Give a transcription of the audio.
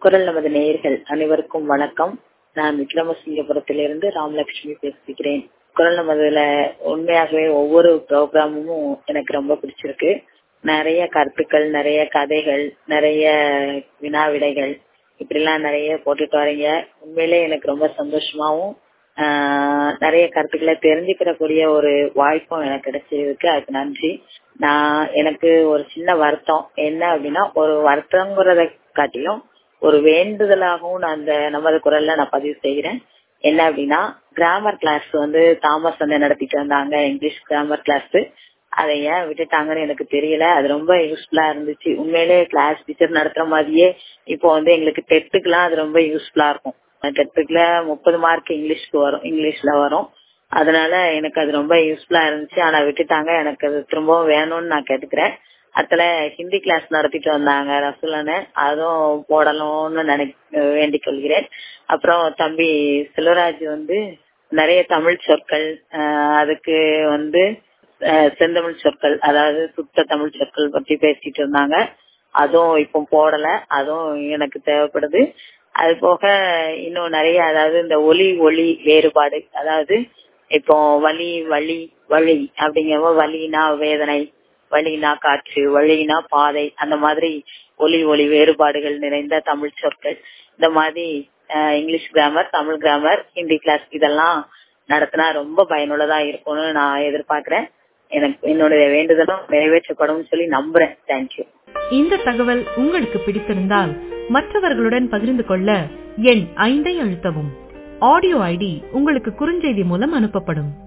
குரல் நமது நேயர்கள் அனைவருக்கும் வணக்கம் நான் விக்ரமசிங்கபுரத்திலிருந்து ராமலட்சுமி பேசுகிறேன் குரல் நமதுல உண்மையாகவே ஒவ்வொரு ப்ரோக்ராமும் எனக்கு ரொம்ப பிடிச்சிருக்கு நிறைய கருத்துக்கள் நிறைய கதைகள் நிறைய வினா விடைகள் இப்படிலாம் நிறைய போட்டுட்டு வரீங்க உண்மையிலே எனக்கு ரொம்ப சந்தோஷமாவும் ஆஹ் நிறைய கருத்துக்களை தெரிஞ்சுக்கிறக்கூடிய ஒரு வாய்ப்பும் எனக்கு கிடைச்சிருக்கு அதுக்கு நன்றி நான் எனக்கு ஒரு சின்ன வருத்தம் என்ன அப்படின்னா ஒரு வருத்தங்கிறத காட்டிலும் ஒரு வேண்டுதலாகவும் நான் அந்த நமது குரல்ல நான் பதிவு செய்கிறேன் என்ன அப்படின்னா கிராமர் கிளாஸ் வந்து தாமஸ் வந்து நடத்திட்டு வந்தாங்க இங்கிலீஷ் கிராமர் கிளாஸ் அதை ஏன் விட்டுட்டாங்கன்னு எனக்கு தெரியல அது ரொம்ப யூஸ்ஃபுல்லா இருந்துச்சு உண்மையிலே கிளாஸ் டீச்சர் நடத்துற மாதிரியே இப்போ வந்து எங்களுக்கு டெட்டுக்கெல்லாம் அது ரொம்ப யூஸ்ஃபுல்லா இருக்கும் டெட்டுக்குல முப்பது மார்க் இங்கிலீஷ்க்கு வரும் இங்கிலீஷ்ல வரும் அதனால எனக்கு அது ரொம்ப யூஸ்ஃபுல்லா இருந்துச்சு ஆனா விட்டுட்டாங்க எனக்கு அது திரும்பவும் வேணும்னு நான் கேட்டுக்கிறேன் அதுல ஹிந்தி கிளாஸ் நடத்திட்டு வந்தாங்க ரசூலன்னு அதுவும் போடணும்னு நினை வேண்டிக் கொள்கிறேன் அப்புறம் தம்பி செல்வராஜ் வந்து நிறைய தமிழ் சொற்கள் அதுக்கு வந்து செந்தமிழ் சொற்கள் அதாவது சுத்த தமிழ் சொற்கள் பத்தி பேசிட்டு இருந்தாங்க அதுவும் இப்போ போடல அதுவும் எனக்கு தேவைப்படுது அது போக இன்னும் நிறைய அதாவது இந்த ஒலி ஒளி வேறுபாடு அதாவது இப்போ வலி வலி வழி அப்படிங்கிற வலினா வேதனை வழினா காற்று வழினா பாதை அந்த மாதிரி ஒலி ஒளி வேறுபாடுகள் நிறைந்த தமிழ் சொற்கள் இந்த மாதிரி English grammar Tamil grammar Hindi class இதெல்லாம் நடத்தினா ரொம்ப பயனுள்ளதா இருக்கும்னு நான் எதிர்பார்க்கிறேன் எனக்கு என்னுடைய வேண்டுதலும் நிறைவேற்றப்படும் சொல்லி நம்புறேன் தேங்க்யூ இந்த தகவல் உங்களுக்கு பிடித்திருந்தால் மற்றவர்களுடன் பகிர்ந்து கொள்ள எண் ஐந்தை அழுத்தவும் ஆடியோ ஐடி உங்களுக்கு குறுஞ்செய்தி மூலம் அனுப்பப்படும்